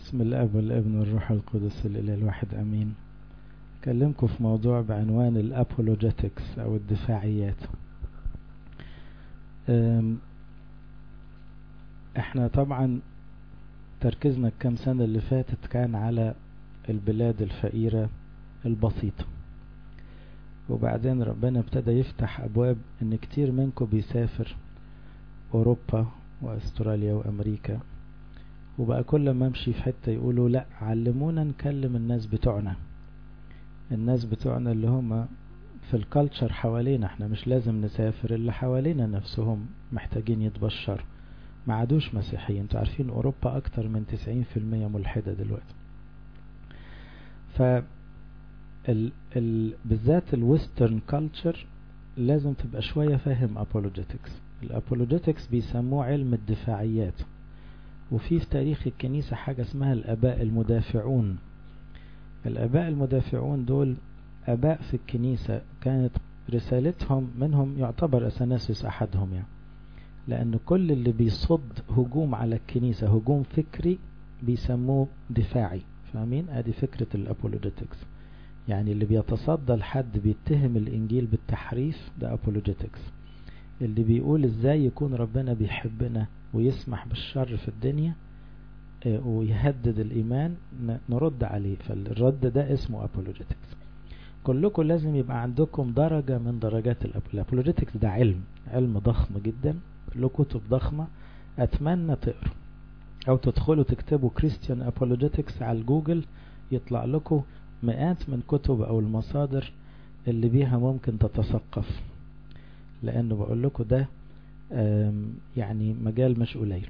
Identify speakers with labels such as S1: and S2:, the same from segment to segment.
S1: بسم الاب والابن والروح القدس الاله الواحد امين اكلمكم في موضوع بعنوان الابولوجيتكس او الدفاعيات احنا طبعا تركيزنا الكام سنة اللي فاتت كان على البلاد الفقيرة البسيطة وبعدين ربنا ابتدى يفتح ابواب ان كتير منكم بيسافر اوروبا واستراليا وامريكا وبقى كل ما امشي في حتة يقولوا لا علمونا نكلم الناس بتوعنا الناس بتوعنا اللي هم في الكالتشر حوالينا احنا مش لازم نسافر اللي حوالينا نفسهم محتاجين يتبشروا ما عادوش مسيحيين انتوا عارفين اوروبا اكتر من 90% ملحدة دلوقتي ف ال ال بالذات الويسترن كالتشر لازم تبقى شوية فاهم apologetics الابولوجيتكس بيسموه علم الدفاعيات وفي في تاريخ الكنيسة حاجة اسمها الاباء المدافعون الاباء المدافعون دول اباء في الكنيسة كانت رسالتهم منهم يعتبر اثناسيوس احدهم يعني لان كل اللي بيصد هجوم على الكنيسة هجوم فكري بيسموه دفاعي فاهمين ادي فكرة الابولوجيتكس يعني اللي بيتصدى لحد بيتهم الانجيل بالتحريف ده ابولوجيتكس اللي بيقول ازاي يكون ربنا بيحبنا ويسمح بالشر في الدنيا ويهدد الايمان نرد عليه فالرد ده اسمه ابولوجيتكس كلكم لازم يبقى عندكم درجة من درجات الابولوجيتكس ده علم علم ضخم جدا له كتب ضخمة اتمنى تقروا او تدخلوا تكتبوا كريستيان ابولوجيتكس على الجوجل يطلع لكم مئات من كتب او المصادر اللي بيها ممكن تتثقف لانه بقول لكم ده يعني مجال مش قليل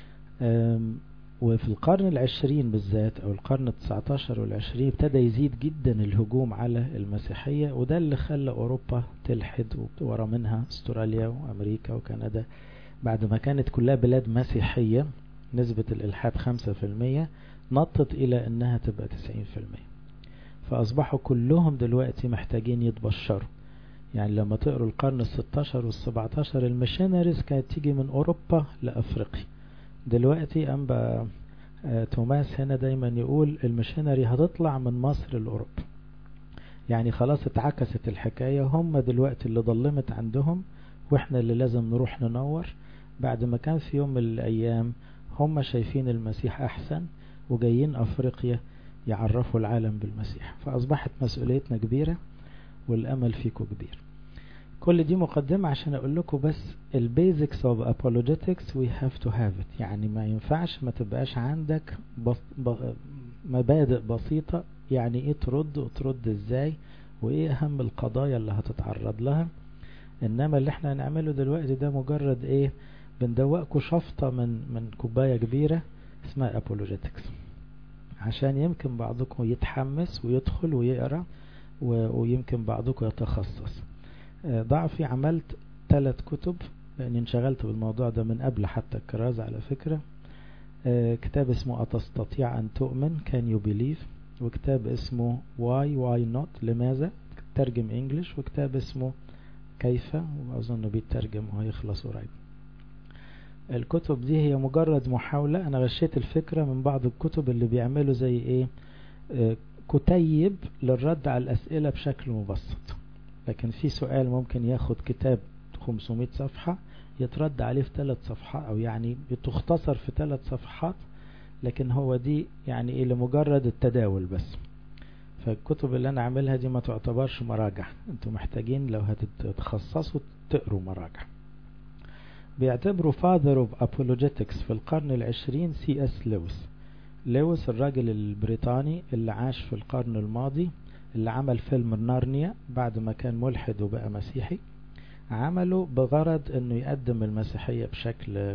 S1: وفي القرن العشرين بالذات او القرن التسعتاشر والعشرين ابتدى يزيد جدا الهجوم على المسيحية وده اللي خلى اوروبا تلحد ورا منها استراليا وامريكا وكندا بعد ما كانت كلها بلاد مسيحية نسبة الالحاد خمسة في المية نطت الى انها تبقى تسعين في المية فاصبحوا كلهم دلوقتي محتاجين يتبشروا يعني لما تقروا القرن الستاشر والسبعتاشر المشينريز كانت تيجي من اوروبا لافريقيا دلوقتي انبا توماس هنا دايما يقول المشينري هتطلع من مصر لاوروبا يعني خلاص اتعكست الحكاية هم دلوقتي اللي ضلمت عندهم واحنا اللي لازم نروح ننور بعد ما كان في يوم من الايام هم شايفين المسيح احسن وجايين افريقيا يعرفوا العالم بالمسيح فاصبحت مسؤوليتنا كبيرة والامل فيكم كبير كل دي مقدمة عشان اقول لكم بس البيزكس اوف apologetics we have to have it يعني ما ينفعش ما تبقاش عندك بس ب... مبادئ بسيطة يعني ايه ترد وترد ازاي وايه اهم القضايا اللي هتتعرض لها انما اللي احنا هنعمله دلوقتي ده مجرد ايه بندوقكم شفطة من من كوباية كبيرة اسمها apologetics عشان يمكن بعضكم يتحمس ويدخل ويقرأ ويمكن بعضكم يتخصص ضعفي عملت ثلاث كتب لاني انشغلت بالموضوع ده من قبل حتى الكراز على فكرة كتاب اسمه أتستطيع أن تؤمن Can you believe وكتاب اسمه Why Why Not لماذا ترجم انجلش وكتاب اسمه كيف وأظن بيترجم وهيخلص قريب الكتب دي هي مجرد محاولة أنا غشيت الفكرة من بعض الكتب اللي بيعملوا زي إيه كتيب للرد على الأسئلة بشكل مبسط لكن في سؤال ممكن ياخد كتاب 500 صفحة يترد عليه في ثلاث صفحات أو يعني بتختصر في ثلاث صفحات لكن هو دي يعني إيه لمجرد التداول بس فالكتب اللي أنا عاملها دي ما تعتبرش مراجع انتوا محتاجين لو هتتخصصوا تقروا مراجع بيعتبروا father of apologetics في القرن العشرين سي اس لويس لويس الراجل البريطاني اللي عاش في القرن الماضي اللي عمل فيلم نارنيا بعد ما كان ملحد وبقى مسيحي عمله بغرض انه يقدم المسيحية بشكل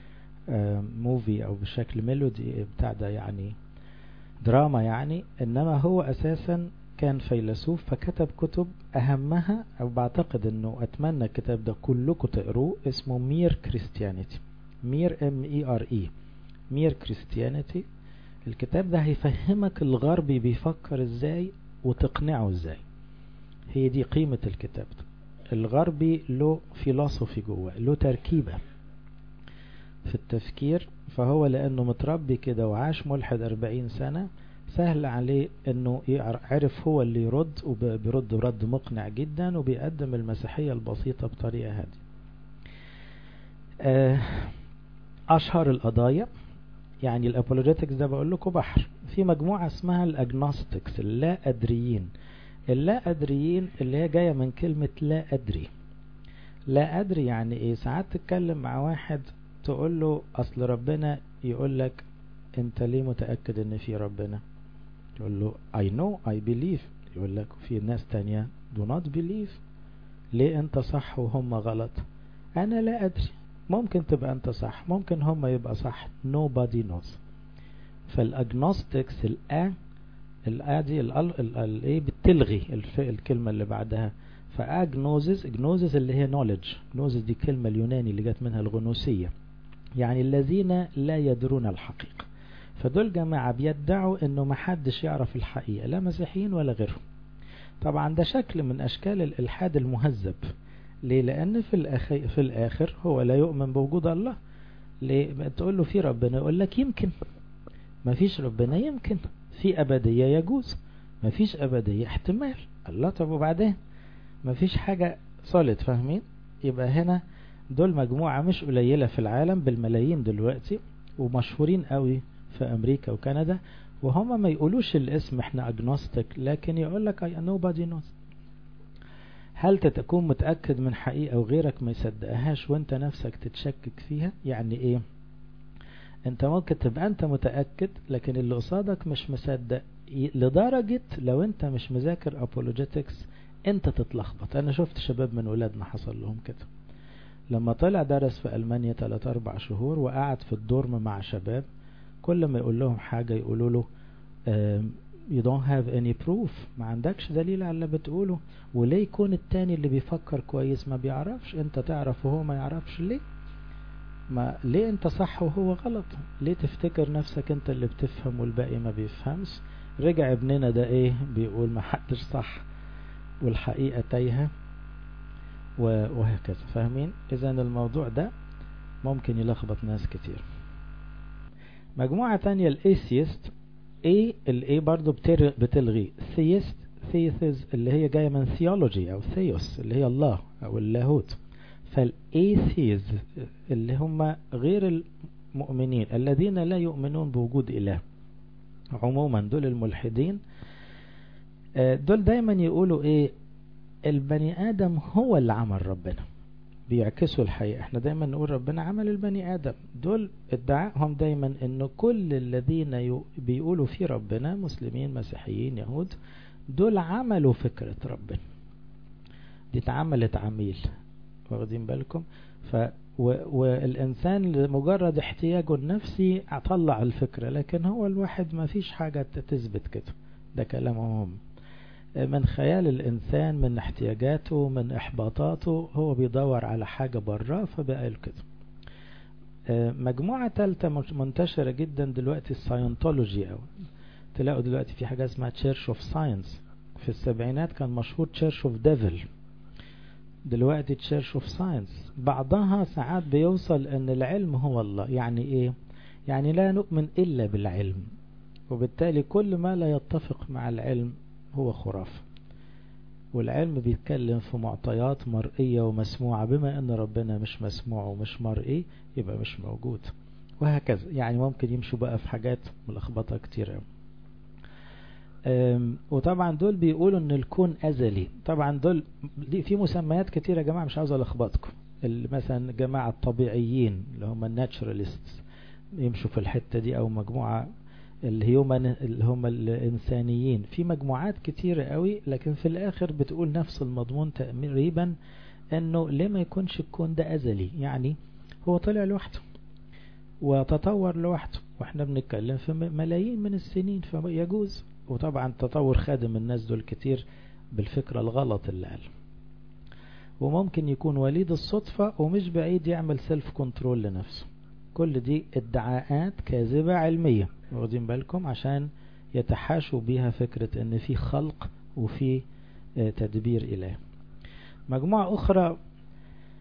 S1: موفي او بشكل ميلودي بتاع ده يعني دراما يعني انما هو اساسا كان فيلسوف فكتب كتب اهمها او بعتقد انه اتمنى الكتاب ده كلكم تقروه اسمه مير كريستيانيتي مير ام اي ار اي مير كريستيانيتي الكتاب ده هيفهمك الغربي بيفكر ازاي وتقنعه ازاي هي دي قيمة الكتاب ده الغربي له فيلسوفي جوه له تركيبة في التفكير فهو لأنه متربي كده وعاش ملحد أربعين سنة سهل عليه أنه يعرف هو اللي يرد وبيرد رد مقنع جدا وبيقدم المسيحية البسيطة بطريقة هادية أشهر القضايا يعني الأبولوجيتكس ده بقول لكم بحر في مجموعة اسمها الأجنوستكس اللا أدريين اللا أدريين اللي هي جاية من كلمة لا أدري لا أدري يعني إيه ساعات تتكلم مع واحد تقول له أصل ربنا يقول لك أنت ليه متأكد إن في ربنا تقول له I know I believe يقول لك في ناس تانية do not believe ليه أنت صح وهم غلط أنا لا أدري ممكن تبقى أنت صح ممكن هم يبقى صح nobody knows فالأجنوستكس الآ الآ دي الإيه بتلغي الكلمة اللي بعدها فأجنوزز اجنوزز اللي هي knowledge جنوزز دي كلمة اليوناني اللي جت منها الغنوسية يعني الذين لا يدرون الحقيقة فدول جماعة بيدعوا انه محدش يعرف الحقيقة لا مسيحيين ولا غيرهم طبعا ده شكل من اشكال الالحاد المهذب ليه لان في الاخر, في الاخر هو لا يؤمن بوجود الله ليه تقول له في ربنا يقول لك يمكن ما فيش ربنا يمكن في ابدية يجوز ما فيش ابدية احتمال الله طب وبعدين ما فيش حاجة صالد فاهمين يبقى هنا دول مجموعة مش قليلة في العالم بالملايين دلوقتي ومشهورين قوي في امريكا وكندا وهم ما يقولوش الاسم احنا اجنوستيك لكن يقول لك nobody knows هل تكون متأكد من حقيقة وغيرك ما يصدقهاش وانت نفسك تتشكك فيها يعني ايه انت ممكن تبقى انت متأكد لكن اللي قصادك مش مصدق لدرجة لو انت مش مذاكر apologetics انت تتلخبط انا شفت شباب من ولادنا حصل لهم كده لما طلع درس في ألمانيا 3 4 شهور وقعد في الدورم مع شباب كل ما يقول لهم حاجة يقولوا له you don't have any proof ما عندكش دليل على اللي بتقوله وليه يكون التاني اللي بيفكر كويس ما بيعرفش انت تعرف وهو ما يعرفش ليه ما ليه انت صح وهو غلط ليه تفتكر نفسك انت اللي بتفهم والباقي ما بيفهمش رجع ابننا ده ايه بيقول ما حدش صح والحقيقة تايهة وهكذا فاهمين اذا الموضوع ده ممكن يلخبط ناس كتير مجموعة تانية الايثيست ايه الايه برضو بتلغي ثيست ثيثز اللي هي جاية من ثيولوجي او ثيوس اللي هي الله او اللاهوت فالايثيز اللي هم غير المؤمنين الذين لا يؤمنون بوجود اله عموما دول الملحدين دول دايما يقولوا ايه البني ادم هو اللي عمل ربنا بيعكسوا الحقيقة احنا دايما نقول ربنا عمل البني ادم دول ادعائهم دايما ان كل الذين بيقولوا في ربنا مسلمين مسيحيين يهود دول عملوا فكرة ربنا دي اتعملت عميل واخدين بالكم ف و... والإنسان لمجرد احتياجه النفسي اطلع الفكرة لكن هو الواحد ما فيش حاجة تثبت كده ده كلامهم من خيال الإنسان من احتياجاته من إحباطاته هو بيدور على حاجة براه فبقى كده مجموعة تالتة منتشرة جدا دلوقتي الساينتولوجي أو تلاقوا دلوقتي في حاجة اسمها تشيرش اوف ساينس في السبعينات كان مشهور تشيرش اوف ديفل دلوقتي تشيرش اوف ساينس بعضها ساعات بيوصل ان العلم هو الله يعني ايه يعني لا نؤمن الا بالعلم وبالتالي كل ما لا يتفق مع العلم هو خرافة والعلم بيتكلم في معطيات مرئية ومسموعة بما ان ربنا مش مسموع ومش مرئي يبقى مش موجود وهكذا يعني ممكن يمشوا بقى في حاجات ملخبطة كتير وطبعا دول بيقولوا ان الكون ازلي طبعا دول في مسميات كتيرة يا جماعة مش عاوز الخبطكم مثلا جماعة الطبيعيين اللي هم الناتشراليستس يمشوا في الحتة دي او مجموعة الهيومن اللي هم الإنسانيين في مجموعات كتيرة قوي لكن في الآخر بتقول نفس المضمون تقريبا أنه ليه ما يكونش الكون ده أزلي يعني هو طلع لوحده وتطور لوحده واحنا بنتكلم في ملايين من السنين فيجوز وطبعا التطور خادم الناس دول كتير بالفكرة الغلط اللي قال وممكن يكون وليد الصدفة ومش بعيد يعمل سيلف كنترول لنفسه كل دي ادعاءات كاذبة علمية واخدين بالكم عشان يتحاشوا بيها فكرة ان في خلق وفي تدبير اله مجموعة اخرى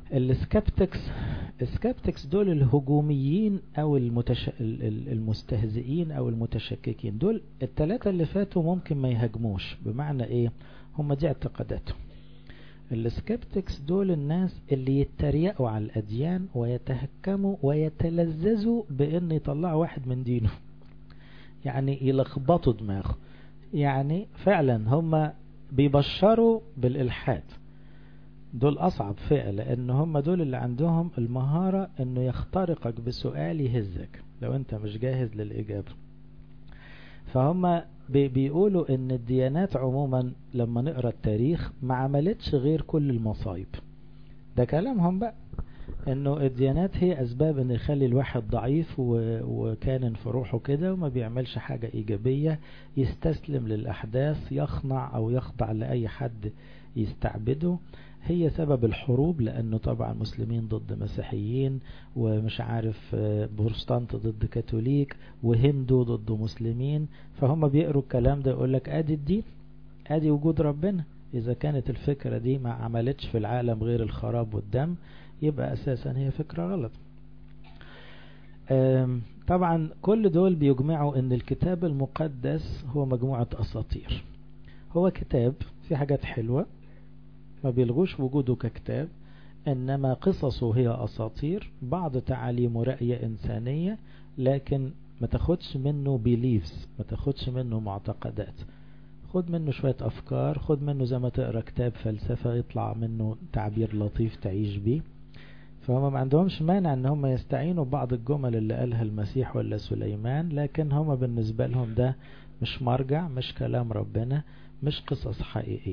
S1: السكبتكس السكبتكس دول الهجوميين او المتش... المستهزئين او المتشككين دول الثلاثة اللي فاتوا ممكن ما يهاجموش بمعنى ايه هم دي اعتقاداتهم السكبتكس دول الناس اللي يتريقوا على الاديان ويتهكموا ويتلذذوا بان يطلعوا واحد من دينه يعني يلخبطوا دماغه يعني فعلا هم بيبشروا بالالحاد دول أصعب فئة لأن هم دول اللي عندهم المهارة أنه يخترقك بسؤال يهزك لو أنت مش جاهز للإجابة فهم بيقولوا أن الديانات عموما لما نقرأ التاريخ ما عملتش غير كل المصايب ده كلامهم بقى انه الديانات هي اسباب ان يخلي الواحد ضعيف وكان في روحه كده وما بيعملش حاجة ايجابية يستسلم للاحداث يخضع او يخضع لاي حد يستعبده هي سبب الحروب لأنه طبعا مسلمين ضد مسيحيين ومش عارف بروستانت ضد كاثوليك وهندو ضد مسلمين فهم بيقروا الكلام ده يقول لك ادي الدين ادي وجود ربنا إذا كانت الفكرة دي ما عملتش في العالم غير الخراب والدم يبقى أساسا هي فكرة غلط طبعا كل دول بيجمعوا ان الكتاب المقدس هو مجموعة أساطير هو كتاب في حاجات حلوة ما بيلغوش وجوده ككتاب إنما قصصه هي أساطير بعض تعاليمه رأية إنسانية لكن ما تاخدش منه beliefs ما تاخدش منه معتقدات خد منه شوية أفكار خد منه زي ما تقرأ كتاب فلسفة يطلع منه تعبير لطيف تعيش بيه فهم ما عندهمش مانع ان هم يستعينوا ببعض الجمل اللي قالها المسيح ولا سليمان لكن هم بالنسبة لهم ده مش مرجع مش كلام ربنا مش قصص حقيقية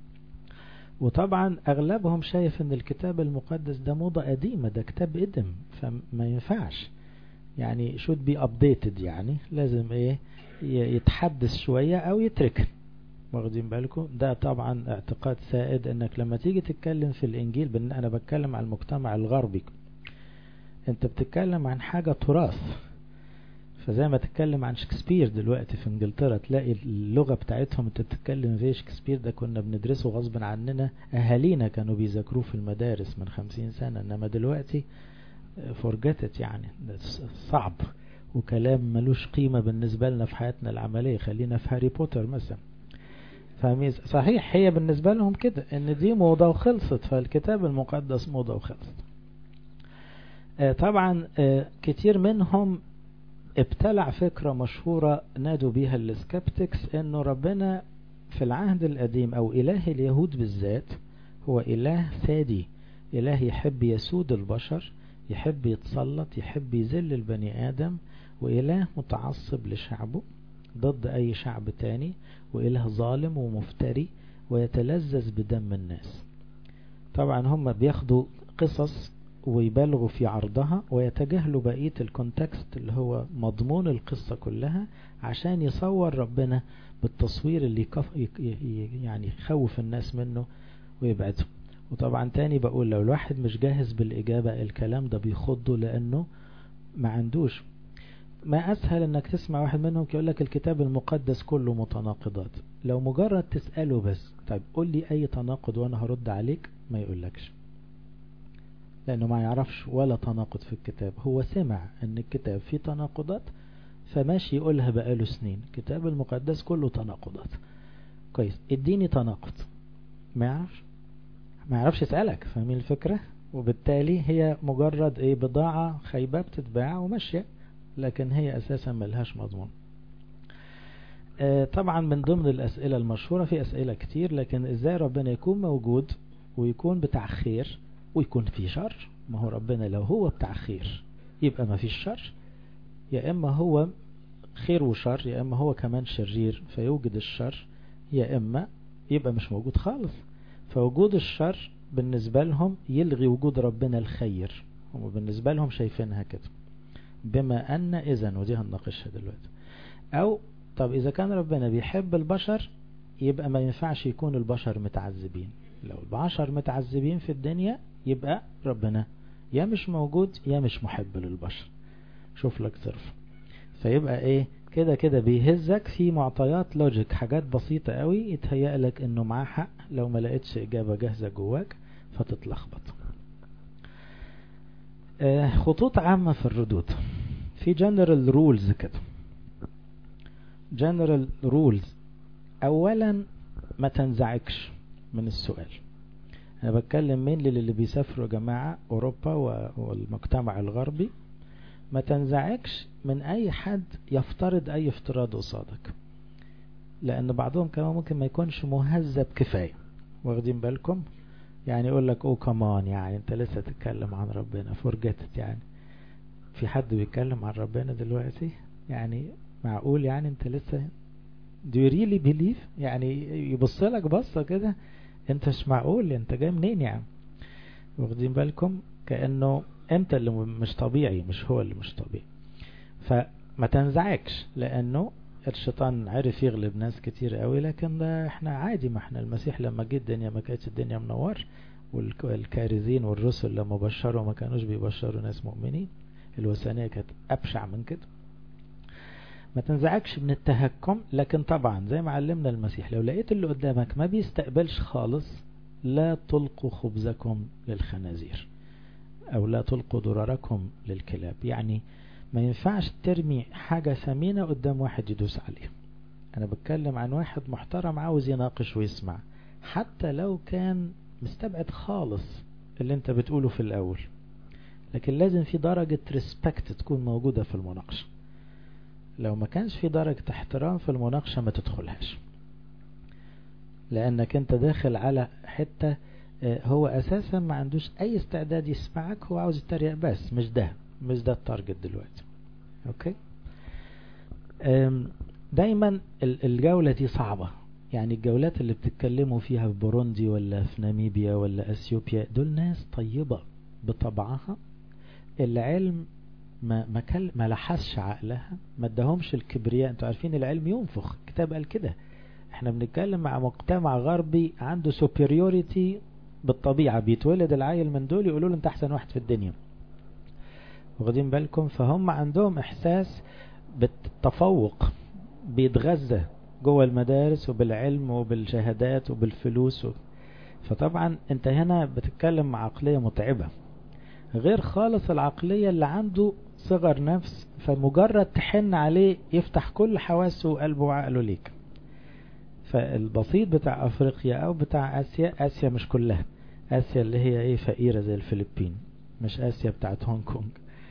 S1: وطبعا اغلبهم شايف ان الكتاب المقدس ده موضة قديمة ده كتاب قدم فما ينفعش يعني should be updated يعني لازم ايه يتحدث شوية او يترك واخدين بالكم ده طبعا اعتقاد سائد انك لما تيجي تتكلم في الانجيل بان انا بتكلم عن المجتمع الغربي انت بتتكلم عن حاجة تراث فزي ما تتكلم عن شكسبير دلوقتي في انجلترا تلاقي اللغة بتاعتهم انت بتتكلم في شكسبير ده كنا بندرسه غصب عننا اهالينا كانوا بيذاكروه في المدارس من خمسين سنة انما دلوقتي فرجتت يعني صعب وكلام ملوش قيمة بالنسبة لنا في حياتنا العملية خلينا في هاري بوتر مثلا فاهمين صحيح هي بالنسبة لهم كده ان دي موضة وخلصت فالكتاب المقدس موضة وخلصت آه طبعا آه كتير منهم ابتلع فكرة مشهورة نادوا بيها السكبتكس انه ربنا في العهد القديم او اله اليهود بالذات هو اله سادي اله يحب يسود البشر يحب يتسلط يحب يذل البني ادم واله متعصب لشعبه ضد اي شعب تاني واله ظالم ومفتري ويتلذذ بدم الناس طبعا هم بياخدوا قصص ويبالغوا في عرضها ويتجاهلوا بقية الكونتكست اللي هو مضمون القصة كلها عشان يصور ربنا بالتصوير اللي يكف يعني يخوف الناس منه ويبعدهم وطبعا تاني بقول لو الواحد مش جاهز بالإجابة الكلام ده بيخضه لأنه ما عندوش ما أسهل أنك تسمع واحد منهم يقول لك الكتاب المقدس كله متناقضات لو مجرد تسأله بس طيب قول لي أي تناقض وأنا هرد عليك ما يقولكش لأنه ما يعرفش ولا تناقض في الكتاب هو سمع أن الكتاب فيه تناقضات فماشي يقولها بقاله سنين الكتاب المقدس كله تناقضات كويس اديني تناقض ما يعرفش ما يعرفش يسألك فاهمين الفكرة وبالتالي هي مجرد ايه بضاعة خيبة بتتباع وماشية لكن هي اساسا ملهاش مضمون آه طبعا من ضمن الاسئلة المشهورة في اسئلة كتير لكن ازاي ربنا يكون موجود ويكون بتاع خير ويكون في شر ما هو ربنا لو هو بتاع خير يبقى ما فيش شر يا اما هو خير وشر يا اما هو كمان شرير فيوجد الشر يا اما يبقى مش موجود خالص فوجود الشر بالنسبة لهم يلغي وجود ربنا الخير هم بالنسبة لهم شايفينها كده بما أن إذن ودي هنناقشها دلوقتي أو طب إذا كان ربنا بيحب البشر يبقى ما ينفعش يكون البشر متعذبين لو البشر متعذبين في الدنيا يبقى ربنا يا مش موجود يا مش محب للبشر شوف لك صرف فيبقى ايه كده كده بيهزك في معطيات لوجيك حاجات بسيطة قوي يتهيأ لك انه معاه حق لو ما لقيتش اجابة جاهزة جواك فتتلخبط خطوط عامة في الردود في جنرال رولز كده جنرال رولز اولا ما تنزعجش من السؤال انا بتكلم مين للي بيسافروا يا جماعة اوروبا والمجتمع الغربي ما تنزعجش من اي حد يفترض اي افتراض قصادك لان بعضهم كمان ممكن ما يكونش مهذب كفاية واخدين بالكم يعني يقول لك او كمان يعني انت لسه تتكلم عن ربنا فرجتت يعني في حد بيتكلم عن ربنا دلوقتي يعني معقول يعني انت لسه do you really believe يعني يبص لك بصة كده انت مش معقول انت جاي منين يعني واخدين بالكم كأنه انت اللي مش طبيعي مش هو اللي مش طبيعي فما تنزعجش لانه الشيطان عرف يغلب ناس كتير قوي لكن ده احنا عادي ما احنا المسيح لما جه الدنيا ما كانتش الدنيا منور والكارزين والرسل لما بشروا ما كانوش بيبشروا ناس مؤمنين الوثنية كانت أبشع من كده ما تنزعجش من التهكم لكن طبعا زي ما علمنا المسيح لو لقيت اللي قدامك ما بيستقبلش خالص لا تلقوا خبزكم للخنازير او لا تلقوا ضرركم للكلاب يعني ما ينفعش ترمي حاجة ثمينة قدام واحد يدوس عليه انا بتكلم عن واحد محترم عاوز يناقش ويسمع حتى لو كان مستبعد خالص اللي انت بتقوله في الاول لكن لازم في درجة ريسبكت تكون موجودة في المناقشة لو ما كانش في درجة احترام في المناقشة ما تدخلهاش لانك انت داخل على حتة هو اساسا ما عندوش اي استعداد يسمعك هو عاوز يتريق بس مش ده مش ده التارجت دلوقتي اوكي دايما الجولة دي صعبة يعني الجولات اللي بتتكلموا فيها في بوروندي ولا في ناميبيا ولا اثيوبيا دول ناس طيبة بطبعها العلم ما ما, كل ما لحسش عقلها ما ادهمش الكبرياء انتوا عارفين العلم ينفخ كتاب قال كده احنا بنتكلم مع مجتمع غربي عنده سوبريوريتي بالطبيعة بيتولد العيل من دول يقولوا له انت احسن واحد في الدنيا واخدين بالكم فهم عندهم احساس بالتفوق بيتغذى جوه المدارس وبالعلم وبالشهادات وبالفلوس و... فطبعا انت هنا بتتكلم مع عقلية متعبة غير خالص العقلية اللي عنده صغر نفس فمجرد تحن عليه يفتح كل حواسه وقلبه وعقله ليك فالبسيط بتاع افريقيا او بتاع اسيا اسيا مش كلها اسيا اللي هي ايه فقيرة زي الفلبين مش اسيا بتاعت هونج كونج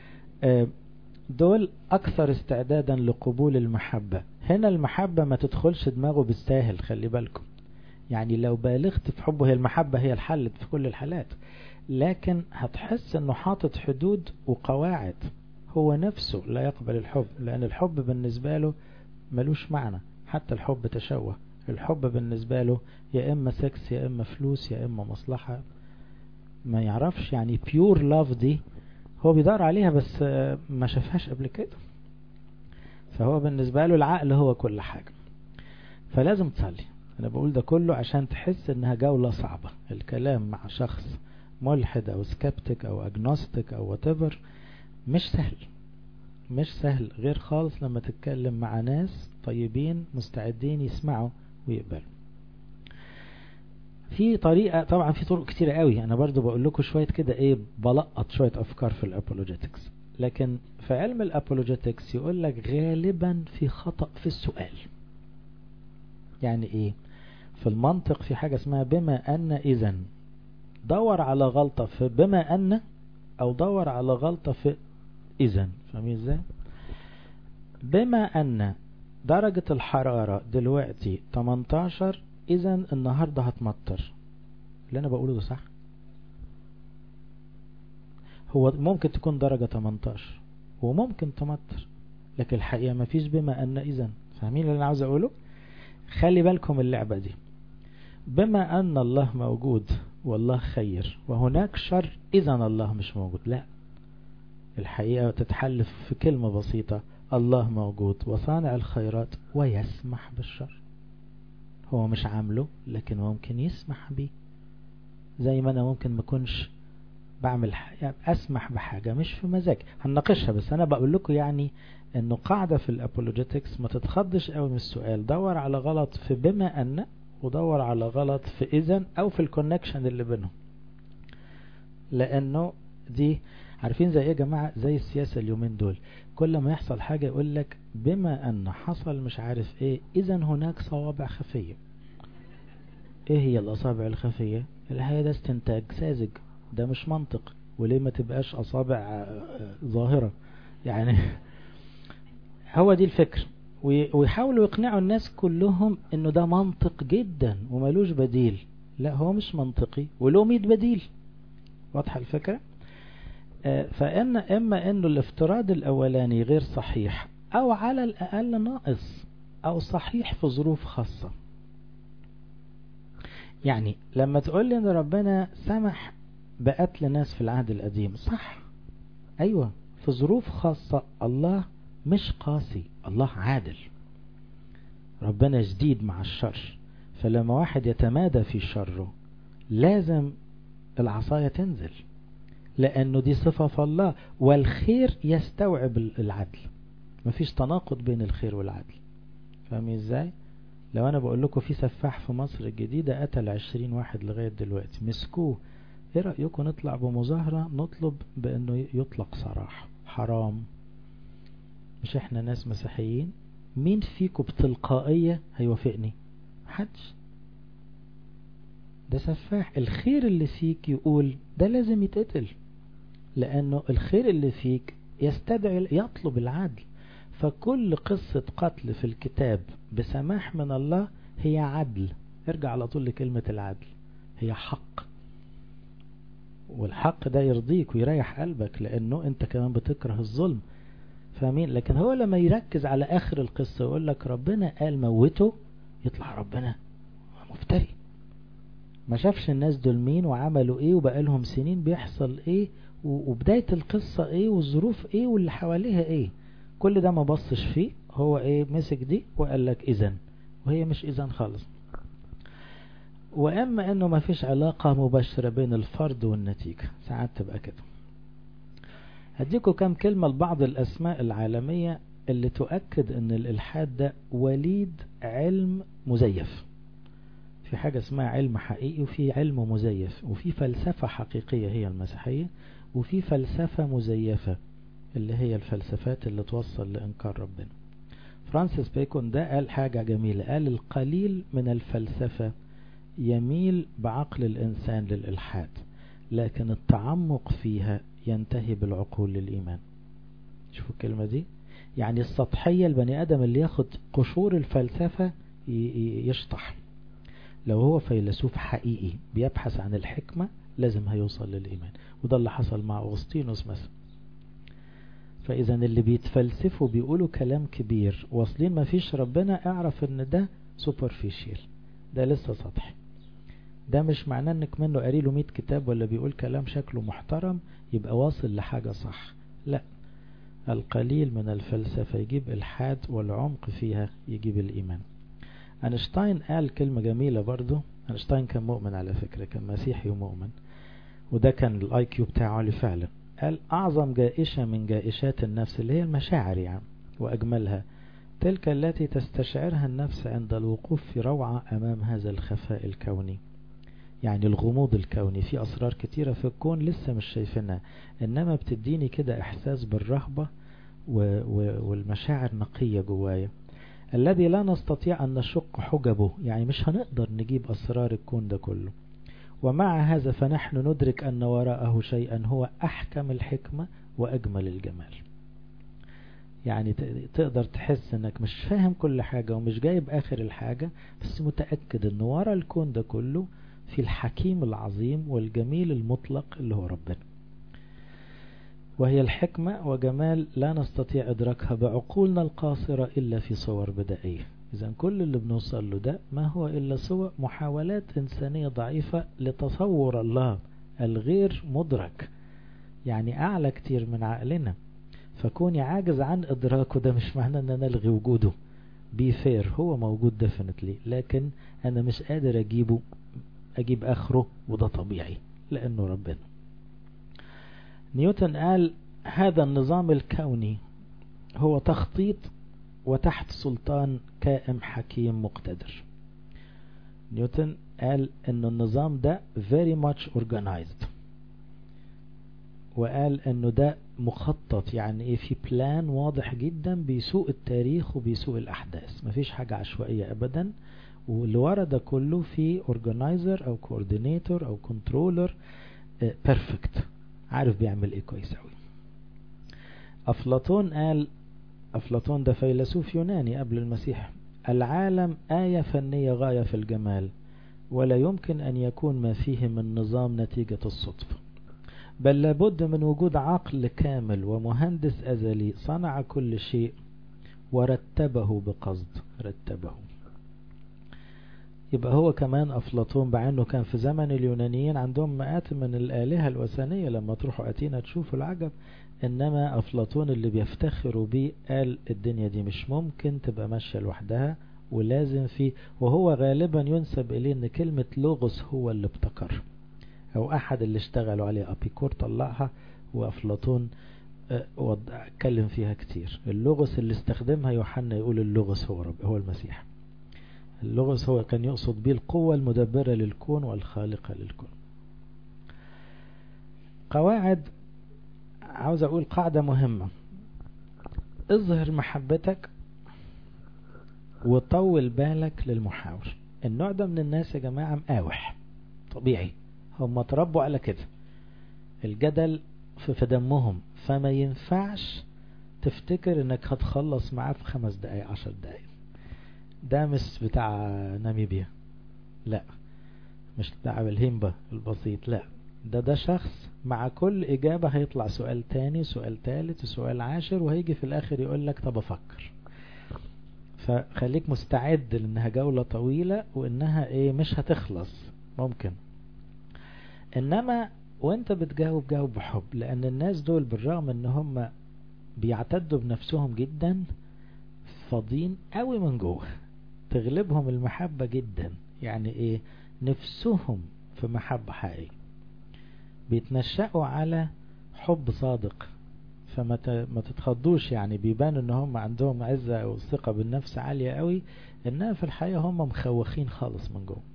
S1: دول اكثر استعدادا لقبول المحبة هنا المحبة ما تدخلش دماغه بالساهل خلي بالكم يعني لو بالغت في حبه هي المحبة هي الحل في كل الحالات لكن هتحس انه حاطط حدود وقواعد هو نفسه لا يقبل الحب لان الحب بالنسبة له ملوش معنى حتى الحب تشوه الحب بالنسبة له يا اما سكس يا اما فلوس يا اما مصلحة ما يعرفش يعني بيور لاف دي هو بيدور عليها بس ما شافهاش قبل كده فهو بالنسبة له العقل هو كل حاجة فلازم تصلي انا بقول ده كله عشان تحس انها جولة صعبة الكلام مع شخص ملحد او سكبتك او اجنوستيك او whatever مش سهل مش سهل غير خالص لما تتكلم مع ناس طيبين مستعدين يسمعوا ويقبلوا في طريقة طبعا في طرق كتيرة قوي انا برضو بقول لكم شوية كده ايه بلقط شوية افكار في الابولوجيتكس لكن في علم الابولوجيتكس يقول لك غالبا في خطأ في السؤال يعني ايه في المنطق في حاجة اسمها بما ان اذا دور على غلطة في بما ان او دور على غلطة في اذا فاهمين ازاي بما ان درجة الحرارة دلوقتي 18 اذا النهاردة هتمطر اللي انا بقوله ده صح هو ممكن تكون درجة 18 وممكن تمطر لكن الحقيقة ما فيش بما ان اذا فاهمين اللي انا عاوز اقوله خلي بالكم اللعبة دي بما ان الله موجود والله خير وهناك شر اذا الله مش موجود لا الحقيقة تتحل في كلمة بسيطة الله موجود وصانع الخيرات ويسمح بالشر هو مش عامله لكن ممكن يسمح بيه زي ما انا ممكن ما اكونش بعمل يعني اسمح بحاجة مش في مزاج هنناقشها بس انا بقول لكم يعني انه قاعدة في الابولوجيتكس ما تتخضش قوي من السؤال دور على غلط في بما ان ودور على غلط في اذا او في الكونكشن اللي بينهم لانه دي عارفين زي ايه يا جماعة زي السياسة اليومين دول كل ما يحصل حاجة يقول لك بما ان حصل مش عارف ايه اذا هناك صوابع خفية ايه هي الاصابع الخفية الحقيقة ده استنتاج ساذج ده مش منطق وليه ما تبقاش اصابع ظاهرة يعني هو دي الفكر ويحاولوا يقنعوا الناس كلهم انه ده منطق جدا وملوش بديل لا هو مش منطقي وله 100 بديل واضحة الفكرة فإن إما أنه الافتراض الأولاني غير صحيح أو على الأقل ناقص أو صحيح في ظروف خاصة يعني لما تقول لي أن ربنا سمح بقتل ناس في العهد القديم صح أيوة في ظروف خاصة الله مش قاسي الله عادل ربنا جديد مع الشر فلما واحد يتمادى في شره لازم العصاية تنزل لأنه دي صفة في الله والخير يستوعب العدل مفيش تناقض بين الخير والعدل فاهمين ازاي لو انا بقول لكم في سفاح في مصر الجديدة قتل عشرين واحد لغاية دلوقتي مسكوه ايه رأيكم نطلع بمظاهرة نطلب بانه يطلق سراح حرام مش احنا ناس مسيحيين مين فيكم بتلقائية هيوافقني محدش ده سفاح الخير اللي فيك يقول ده لازم يتقتل لأنه الخير اللي فيك يستدعي يطلب العدل فكل قصة قتل في الكتاب بسماح من الله هي عدل ارجع على طول لكلمة العدل هي حق والحق ده يرضيك ويريح قلبك لأنه انت كمان بتكره الظلم فاهمين لكن هو لما يركز على آخر القصة ويقول لك ربنا قال موته يطلع ربنا مفتري ما شافش الناس دول مين وعملوا ايه وبقى لهم سنين بيحصل ايه وبداية القصة ايه والظروف ايه واللي حواليها ايه كل ده ما بصش فيه هو ايه مسك دي وقال لك اذن وهي مش اذن خالص واما انه ما فيش علاقة مباشرة بين الفرد والنتيجة ساعات تبقى كده هديكم كام كلمة لبعض الاسماء العالمية اللي تؤكد ان الالحاد ده وليد علم مزيف في حاجة اسمها علم حقيقي وفي علم مزيف وفي فلسفة حقيقية هي المسيحية وفي فلسفة مزيفة اللي هي الفلسفات اللي توصل لإنكار ربنا فرانسيس بيكون ده قال حاجة جميلة قال القليل من الفلسفة يميل بعقل الإنسان للإلحاد لكن التعمق فيها ينتهي بالعقول للإيمان شوفوا الكلمة دي يعني السطحية البني آدم اللي ياخد قشور الفلسفة يشطح لو هو فيلسوف حقيقي بيبحث عن الحكمة لازم هيوصل للإيمان وده اللي حصل مع أغسطينوس مثلا فإذا اللي بيتفلسفوا بيقولوا كلام كبير واصلين ما فيش ربنا اعرف ان ده سوبرفيشيال ده لسه سطحي ده مش معناه انك منه قاري له 100 كتاب ولا بيقول كلام شكله محترم يبقى واصل لحاجة صح لا القليل من الفلسفة يجيب الحاد والعمق فيها يجيب الإيمان أينشتاين قال كلمة جميلة برضو أينشتاين كان مؤمن على فكرة كان مسيحي ومؤمن وده كان الاي كيو بتاعه عالي فعلا قال أعظم جائشة من جائشات النفس اللي هي المشاعر يعني وأجملها تلك التي تستشعرها النفس عند الوقوف في روعة أمام هذا الخفاء الكوني يعني الغموض الكوني في أسرار كتيرة في الكون لسه مش شايفينها إنما بتديني كده إحساس بالرهبة والمشاعر نقية جوايا الذي لا نستطيع أن نشق حجبه يعني مش هنقدر نجيب أسرار الكون ده كله ومع هذا فنحن ندرك أن وراءه شيئا هو أحكم الحكمة وأجمل الجمال يعني تقدر تحس انك مش فاهم كل حاجة ومش جايب اخر الحاجة بس متأكد ان ورا الكون ده كله في الحكيم العظيم والجميل المطلق اللي هو ربنا وهي الحكمة وجمال لا نستطيع إدراكها بعقولنا القاصرة إلا في صور بدائية إذا كل اللي بنوصل له ده ما هو إلا صور محاولات إنسانية ضعيفة لتصور الله الغير مدرك يعني أعلى كتير من عقلنا فكوني عاجز عن إدراكه ده مش معنى أن أنا ألغي وجوده بي فير هو موجود ديفنتلي لكن أنا مش قادر أجيبه أجيب آخره وده طبيعي لأنه ربنا نيوتن قال هذا النظام الكوني هو تخطيط وتحت سلطان كائم حكيم مقتدر نيوتن قال ان النظام ده very much organized وقال انه ده مخطط يعني ايه في بلان واضح جدا بيسوق التاريخ وبيسوق الاحداث مفيش حاجة عشوائية ابدا واللي ورا ده كله في اورجنايزر او كوردينيتور او كنترولر بيرفكت عارف بيعمل ايه كويس قوي افلاطون قال افلاطون ده فيلسوف يوناني قبل المسيح العالم آية فنية غاية في الجمال ولا يمكن أن يكون ما فيه من نظام نتيجة الصدفة بل لابد من وجود عقل كامل ومهندس أزلي صنع كل شيء ورتبه بقصد رتبه يبقى هو كمان أفلاطون مع أنه كان في زمن اليونانيين عندهم مئات من الآلهة الوثنية لما تروحوا أتينا تشوفوا العجب إنما أفلاطون اللي بيفتخروا بيه قال الدنيا دي مش ممكن تبقى ماشية لوحدها ولازم في وهو غالبا ينسب إليه إن كلمة لوغوس هو اللي ابتكر أو أحد اللي اشتغلوا عليه أبيكور طلعها وأفلاطون اتكلم فيها كتير اللغز اللي استخدمها يوحنا يقول اللغز هو رب هو المسيح اللغز هو كان يقصد به القوة المدبرة للكون والخالقة للكون قواعد عاوز أقول قاعدة مهمة اظهر محبتك وطول بالك للمحاور النوع ده من الناس يا جماعة مقاوح طبيعي هم اتربوا على كده الجدل في دمهم فما ينفعش تفتكر انك هتخلص معاه في خمس دقايق عشر دقايق ده مش بتاع ناميبيا لا مش بتاع الهيمبا البسيط لا ده ده شخص مع كل إجابة هيطلع سؤال تاني سؤال تالت وسؤال عاشر وهيجي في الآخر يقول لك طب أفكر فخليك مستعد لأنها جولة طويلة وإنها إيه مش هتخلص ممكن إنما وانت بتجاوب جاوب بحب لأن الناس دول بالرغم إن هم بيعتدوا بنفسهم جدا فاضيين قوي من جوه تغلبهم المحبة جدا يعني ايه نفسهم في محبة حقيقية بيتنشأوا على حب صادق فما ما تتخضوش يعني بيبان ان هم عندهم عزة او ثقة بالنفس عالية قوي انها في الحقيقة هم مخوخين خالص من جوه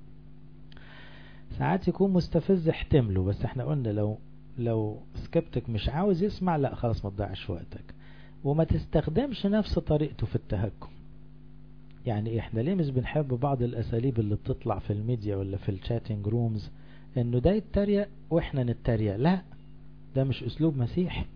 S1: ساعات يكون مستفز احتمله بس احنا قلنا لو لو سكبتك مش عاوز يسمع لا خلاص ما تضيعش وقتك وما تستخدمش نفس طريقته في التهكم يعني احنا ليه مش بنحب بعض الاساليب اللي بتطلع في الميديا ولا في الشاتنج رومز انه ده يتريق واحنا نتريق لا ده مش اسلوب مسيحي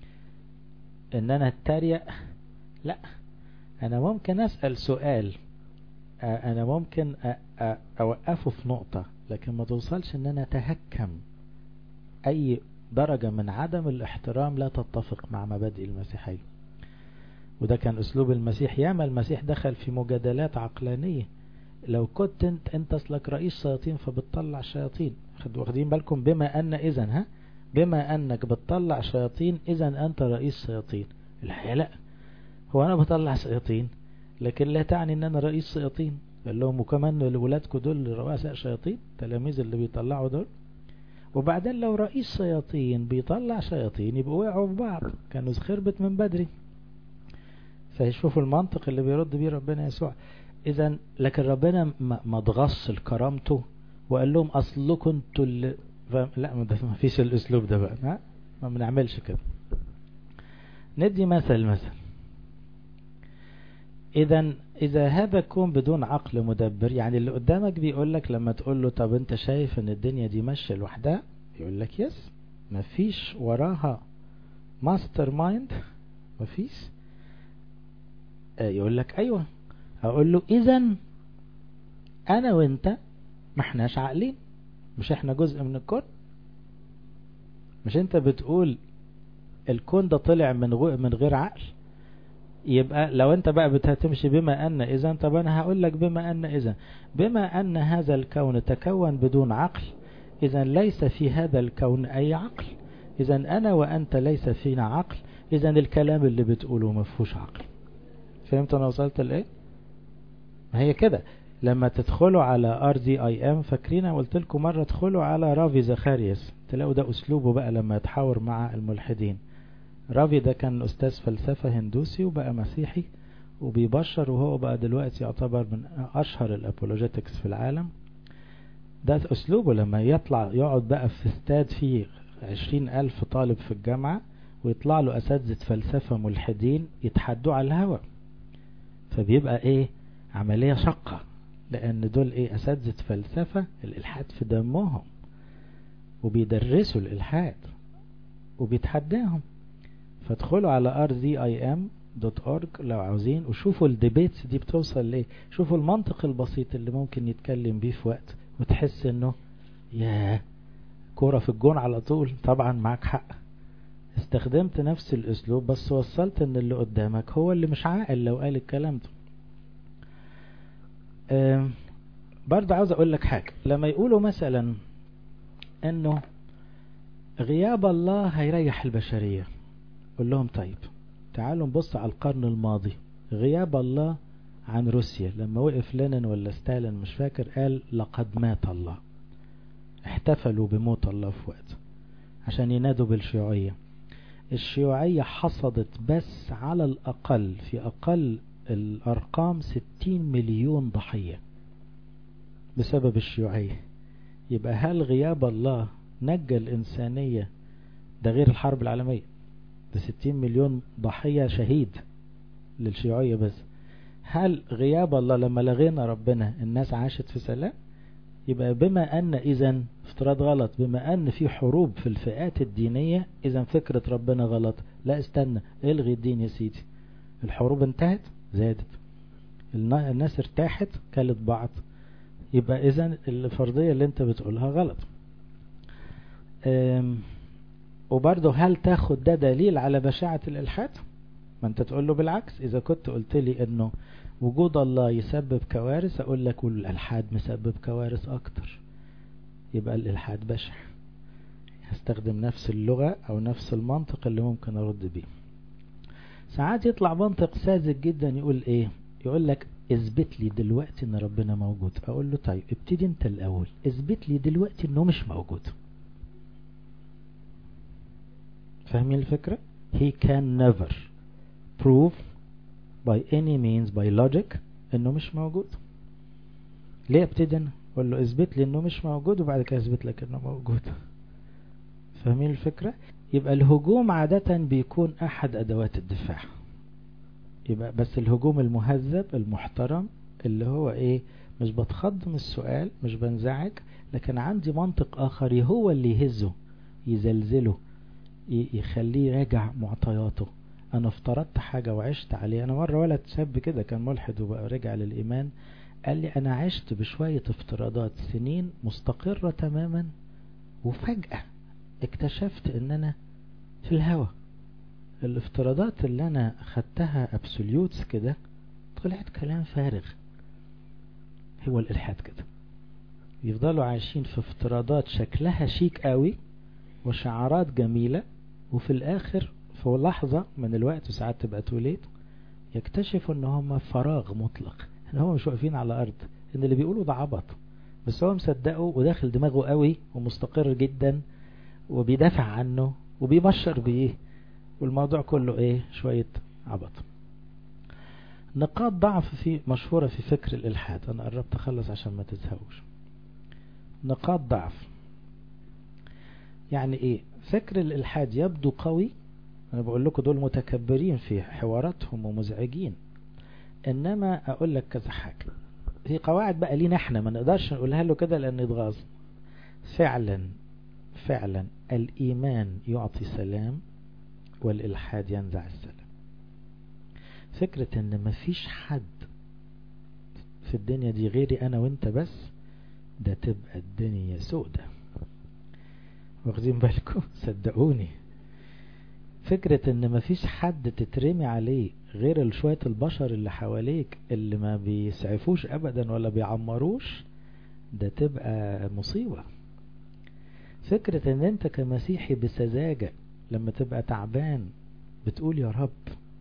S1: ان انا اتريق لا انا ممكن اسأل سؤال انا ممكن اوقفه في نقطة لكن ما توصلش ان انا اتهكم اي درجة من عدم الاحترام لا تتفق مع مبادئ المسيحية وده كان اسلوب المسيح ياما المسيح دخل في مجادلات عقلانية لو كنت انت انت اصلك رئيس شياطين فبتطلع شياطين واخدين بالكم بما ان اذا ها بما انك بتطلع شياطين اذا انت رئيس شياطين الحقيقة لا هو انا بطلع شياطين لكن لا تعني ان انا رئيس شياطين قال لهم وكمان ولادكم دول رؤساء شياطين تلاميذ اللي بيطلعوا دول وبعدين لو رئيس شياطين بيطلع شياطين يبقوا وقعوا في بعض كانوا خربت من بدري فيشوفوا المنطق اللي بيرد بيه ربنا يسوع اذا لكن ربنا ما ضغص لكرامته وقال لهم اصلكم انتوا اللي لا ما فيش الاسلوب ده بقى ها ما بنعملش كده ندي مثل مثل اذا اذا هذا كون بدون عقل مدبر يعني اللي قدامك بيقول لك لما تقول له طب انت شايف ان الدنيا دي ماشيه لوحدها يقول لك يس مفيش وراها ماستر مايند مفيش يقول لك ايوه اقول له اذا انا وانت ما احناش عاقلين مش احنا جزء من الكون مش انت بتقول الكون ده طلع من غو من غير عقل يبقى لو انت بقى بتمشي بما ان اذا طب انا هقول لك بما ان اذا بما ان هذا الكون تكون بدون عقل اذا ليس في هذا الكون اي عقل اذا انا وانت ليس فينا عقل اذا الكلام اللي بتقوله ما فيهوش عقل فهمت انا وصلت لايه ما هي كده لما تدخلوا على ار دي اي ام فاكرين قلت لكم مره ادخلوا على رافي زخارياس تلاقوا ده اسلوبه بقى لما يتحاور مع الملحدين رافي ده كان استاذ فلسفه هندوسي وبقى مسيحي وبيبشر وهو بقى دلوقتي يعتبر من اشهر الابولوجيتكس في العالم ده اسلوبه لما يطلع يقعد بقى في استاد فيه عشرين ألف طالب في الجامعة ويطلع له أساتذة فلسفة ملحدين يتحدوا على الهوى فبيبقى ايه عملية شقة لأن دول ايه أساتذة فلسفة الإلحاد في دمهم وبيدرسوا الإلحاد وبيتحداهم فادخلوا على rzim.org لو عاوزين وشوفوا الديبيتس دي بتوصل ليه شوفوا المنطق البسيط اللي ممكن يتكلم بيه في وقت وتحس انه ياه كورة في الجون على طول طبعا معك حق استخدمت نفس الاسلوب بس وصلت ان اللي قدامك هو اللي مش عاقل لو قال الكلام ده برضه عاوز اقول لك حاجة لما يقولوا مثلا انه غياب الله هيريح البشرية قول لهم طيب تعالوا نبص على القرن الماضي غياب الله عن روسيا لما وقف لينين ولا ستالين مش فاكر قال لقد مات الله احتفلوا بموت الله في وقت عشان ينادوا بالشيوعية الشيوعية حصدت بس على الأقل في أقل الأرقام ستين مليون ضحية بسبب الشيوعية يبقى هل غياب الله نجى الإنسانية ده غير الحرب العالمية ده ستين مليون ضحية شهيد للشيوعية بس هل غياب الله لما لغينا ربنا الناس عاشت في سلام يبقى بما أن إذا افتراض غلط بما أن في حروب في الفئات الدينية إذا فكرة ربنا غلط لا استنى الغي الدين يا سيدي الحروب انتهت زادت الناس ارتاحت كلت بعض يبقى إذا الفرضية اللي انت بتقولها غلط وبرضه هل تاخد ده دليل على بشاعة الإلحاد ما انت تقول له بالعكس إذا كنت قلت لي انه وجود الله يسبب كوارث اقول لك والالحاد مسبب كوارث اكتر يبقى الالحاد بشع هستخدم نفس اللغة او نفس المنطق اللي ممكن ارد بيه ساعات يطلع منطق ساذج جدا يقول ايه يقول لك اثبت لي دلوقتي ان ربنا موجود اقول له طيب ابتدي انت الاول اثبت لي دلوقتي انه مش موجود فاهمين الفكرة he can never prove by any means by logic انه مش موجود ليه ابتدي انا اقول له اثبت لي انه مش موجود وبعد كده اثبت لك انه موجود فاهمين الفكرة يبقى الهجوم عادة بيكون احد ادوات الدفاع يبقى بس الهجوم المهذب المحترم اللي هو ايه مش بتخض من السؤال مش بنزعج لكن عندي منطق اخر هو اللي يهزه يزلزله يخليه يراجع معطياته انا افترضت حاجة وعشت عليه انا مرة ولد شاب كده كان ملحد وبقى رجع للايمان قال لي انا عشت بشوية افتراضات سنين مستقرة تماما وفجأة اكتشفت ان انا في الهوا الافتراضات اللي انا خدتها ابسوليوتس كده طلعت كلام فارغ هو الالحاد كده يفضلوا عايشين في افتراضات شكلها شيك قوي وشعارات جميلة وفي الاخر في لحظة من الوقت وساعات تبقى توليت يكتشفوا ان هم فراغ مطلق ان هم مش واقفين على ارض ان اللي بيقولوا ده عبط بس هو مصدقه وداخل دماغه قوي ومستقر جدا وبيدافع عنه وبيبشر بيه والموضوع كله ايه شوية عبط نقاط ضعف في مشهورة في فكر الإلحاد أنا قربت أخلص عشان ما تزهقوش نقاط ضعف يعني إيه فكر الإلحاد يبدو قوي أنا بقول لكم دول متكبرين في حواراتهم ومزعجين إنما أقول لك كذا حاجة في قواعد بقى لينا احنا ما نقدرش نقولها له كده لأن يتغاظ فعلا فعلا الإيمان يعطي سلام والإلحاد ينزع السلام فكرة ان مفيش حد في الدنيا دي غيري انا وانت بس ده تبقى الدنيا سودة واخدين بالكم صدقوني فكرة ان مفيش حد تترمي عليه غير شوية البشر اللي حواليك اللي ما بيسعفوش ابدا ولا بيعمروش ده تبقى مصيبة فكرة ان انت كمسيحي بسذاجة لما تبقى تعبان بتقول يا رب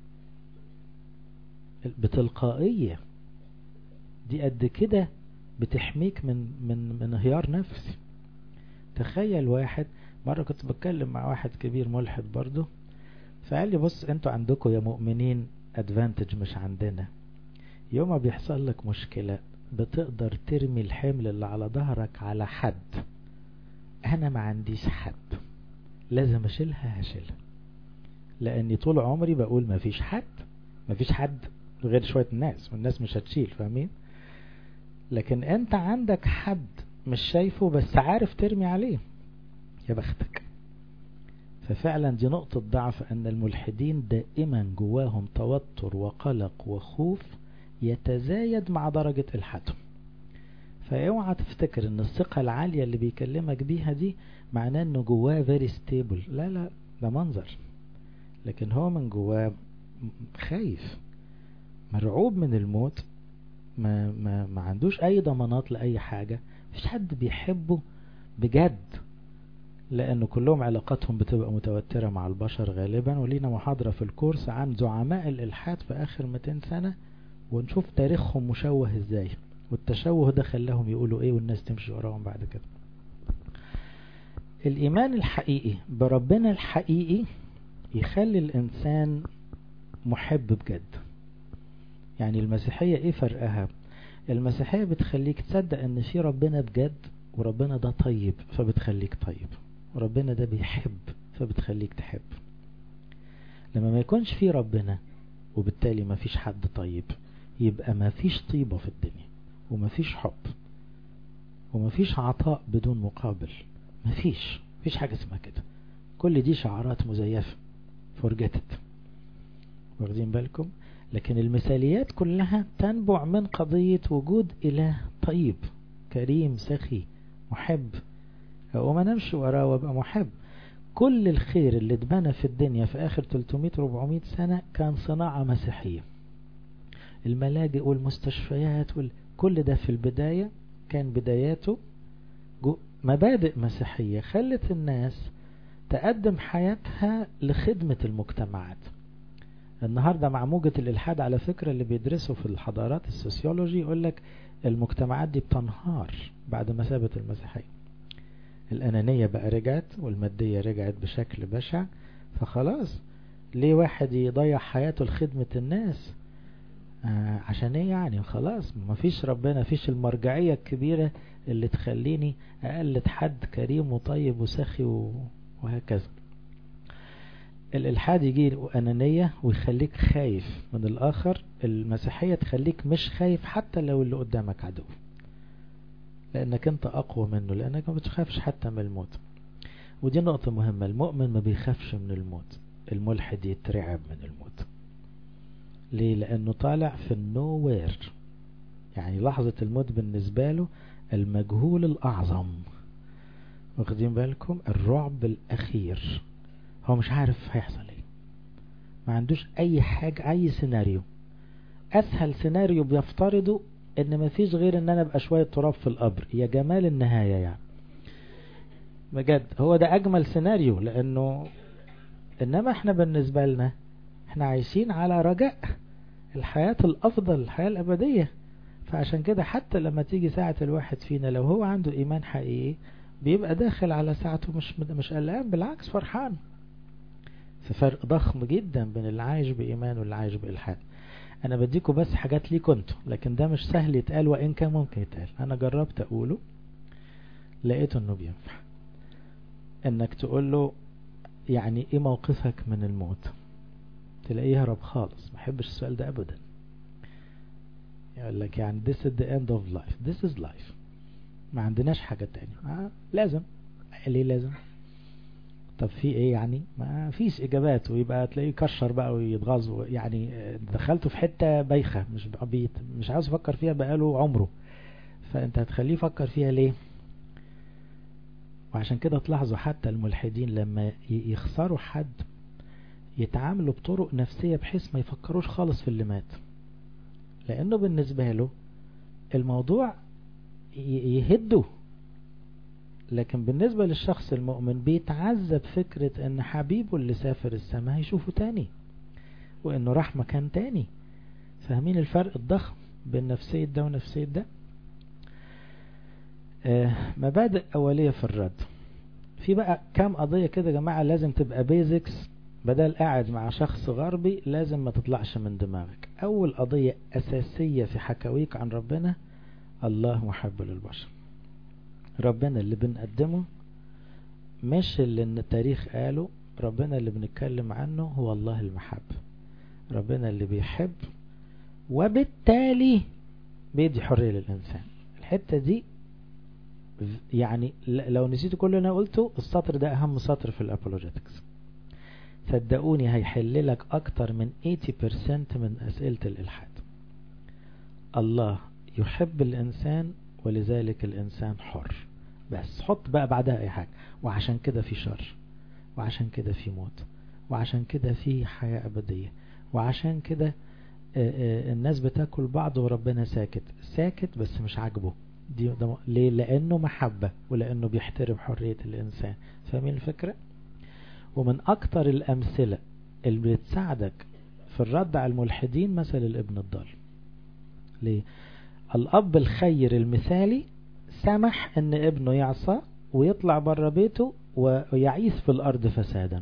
S1: بتلقائية دي قد كده بتحميك من من من انهيار نفسي تخيل واحد مرة كنت بتكلم مع واحد كبير ملحد برضه فقال لي بص انتوا عندكم يا مؤمنين ادفانتج مش عندنا يوم ما بيحصل لك مشكلة بتقدر ترمي الحمل اللي على ظهرك على حد انا ما عنديش حد لازم اشيلها هشيلها لاني طول عمري بقول ما فيش حد ما فيش حد غير شوية الناس والناس مش هتشيل فاهمين لكن انت عندك حد مش شايفه بس عارف ترمي عليه يا بختك ففعلا دي نقطة ضعف أن الملحدين دائما جواهم توتر وقلق وخوف يتزايد مع درجة الحدهم فاوعى تفتكر ان الثقة العالية اللي بيكلمك بيها دي معناه انه جواه very stable لا لا ده منظر لكن هو من جواه خايف مرعوب من الموت ما, ما, ما عندوش اي ضمانات لأي حاجة مفيش حد بيحبه بجد لأنه كلهم علاقاتهم بتبقى متوترة مع البشر غالبا ولينا محاضرة في الكورس عن زعماء الإلحاد في آخر 200 سنة ونشوف تاريخهم مشوه ازاي والتشوه ده خلاهم يقولوا ايه والناس تمشي وراهم بعد كده الإيمان الحقيقي بربنا الحقيقي يخلي الإنسان محب بجد يعني المسيحية ايه فرقها المسيحية بتخليك تصدق ان في ربنا بجد وربنا ده طيب فبتخليك طيب وربنا ده بيحب فبتخليك تحب لما ما يكونش في ربنا وبالتالي ما فيش حد طيب يبقى ما فيش طيبة في الدنيا وما فيش حب وما فيش عطاء بدون مقابل ما فيش فيش حاجة اسمها كده كل دي شعارات مزيفة فرجتت واخدين بالكم لكن المثاليات كلها تنبع من قضية وجود إله طيب كريم سخي محب أو ما نمشي وراه وابقى محب كل الخير اللي اتبنى في الدنيا في آخر 300-400 سنة كان صناعة مسيحية الملاجئ والمستشفيات وال... كل ده في البداية كان بداياته جو... مبادئ مسيحية خلت الناس تقدم حياتها لخدمة المجتمعات النهاردة مع موجة الإلحاد على فكرة اللي بيدرسوا في الحضارات السوسيولوجي يقول لك المجتمعات دي بتنهار بعد ما سابت المسيحية الأنانية بقى رجعت والمادية رجعت بشكل بشع فخلاص ليه واحد يضيع حياته لخدمة الناس آه عشان ايه يعني خلاص ما فيش ربنا فيش المرجعية الكبيرة اللي تخليني أقلد حد كريم وطيب وسخي وهكذا الإلحاد يجي أنانية ويخليك خايف من الآخر المسيحية تخليك مش خايف حتى لو اللي قدامك عدو لأنك أنت أقوى منه لأنك ما بتخافش حتى من الموت ودي نقطة مهمة المؤمن ما بيخافش من الموت الملحد يترعب من الموت ليه لأنه طالع في النوير يعني لحظة الموت بالنسبة له المجهول الأعظم واخدين بالكم الرعب الأخير هو مش عارف هيحصل ايه ما عندوش اي حاجة اي سيناريو اسهل سيناريو بيفترضه ان مفيش غير ان انا ابقى شوية تراب في القبر يا جمال النهاية يعني بجد هو ده اجمل سيناريو لانه انما احنا بالنسبة لنا احنا عايشين على رجاء الحياة الافضل الحياة الابدية فعشان كده حتى لما تيجي ساعة الواحد فينا لو هو عنده ايمان حقيقي بيبقى داخل على ساعته مش مش قلقان بالعكس فرحان في فرق ضخم جدا بين اللي عايش بإيمان واللي عايش بإلحاد أنا بديكوا بس حاجات ليكوا انتوا لكن ده مش سهل يتقال وإن كان ممكن يتقال أنا جربت أقوله لقيته إنه بينفع إنك تقول له يعني إيه موقفك من الموت تلاقيه هرب خالص ما حبش السؤال ده أبدا يقول لك يعني this is the end of life this is life ما عندناش حاجة تانية آه لازم ليه لازم طب في ايه يعني ما فيش اجابات ويبقى تلاقيه يكشر بقى ويتغاظ يعني دخلته في حتة بايخة مش بيت مش عاوز يفكر فيها بقاله عمره فانت هتخليه يفكر فيها ليه وعشان كده تلاحظوا حتى الملحدين لما يخسروا حد يتعاملوا بطرق نفسية بحيث ما يفكروش خالص في اللي مات لانه بالنسبة له الموضوع يهده لكن بالنسبة للشخص المؤمن بيتعذب فكرة ان حبيبه اللي سافر السماء هيشوفه تاني وانه راح مكان تاني فاهمين الفرق الضخم بين نفسية ده ونفسية ده آه مبادئ أولية في الرد في بقى كام قضية كده يا جماعة لازم تبقى بيزكس بدل قاعد مع شخص غربي لازم ما تطلعش من دماغك أول قضية أساسية في حكاويك عن ربنا الله محب للبشر ربنا اللي بنقدمه مش اللي التاريخ قاله ربنا اللي بنتكلم عنه هو الله المحب ربنا اللي بيحب وبالتالي بيدي حرية للإنسان الحتة دي يعني لو نسيت كل اللي أنا قلته السطر ده أهم سطر في الأبولوجيتكس صدقوني هيحل لك أكتر من 80% من أسئلة الإلحاد الله يحب الإنسان ولذلك الإنسان حر بس حط بقى بعدها أي حاجة وعشان كده في شر وعشان كده في موت وعشان كده في حياة أبدية وعشان كده الناس بتاكل بعض وربنا ساكت ساكت بس مش عاجبه دي ليه لأنه محبة ولأنه بيحترم حرية الإنسان فاهمين الفكرة ومن أكتر الأمثلة اللي بتساعدك في الرد على الملحدين مثل الابن الضال ليه الأب الخير المثالي سمح ان ابنه يعصى ويطلع بره بيته ويعيث في الأرض فسادا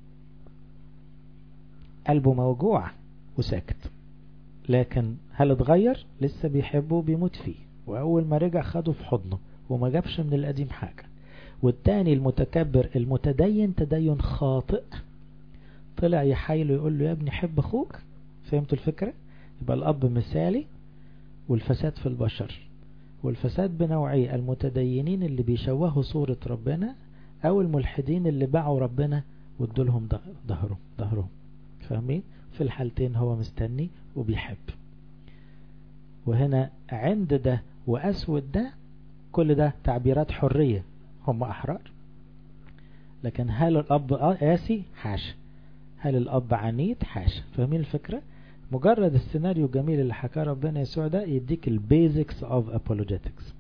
S1: قلبه موجوع وساكت لكن هل اتغير لسه بيحبه وبيموت فيه وأول ما رجع خده في حضنه وما جابش من القديم حاجة والتاني المتكبر المتدين تدين خاطئ طلع يحايله يقول له يا ابني حب أخوك فهمتوا الفكرة يبقى الأب مثالي والفساد في البشر والفساد بنوعية المتدينين اللي بيشوهوا صورة ربنا أو الملحدين اللي باعوا ربنا وادولهم ظهره ظهرهم فاهمين في الحالتين هو مستني وبيحب وهنا عند ده وأسود ده كل ده تعبيرات حرية هم أحرار لكن هل الأب قاسي حاشا هل الأب عنيد حاشا فاهمين الفكرة مجرد السيناريو الجميل اللي حكاه ربنا يسوع ده يديك البيزكس اوف apologetics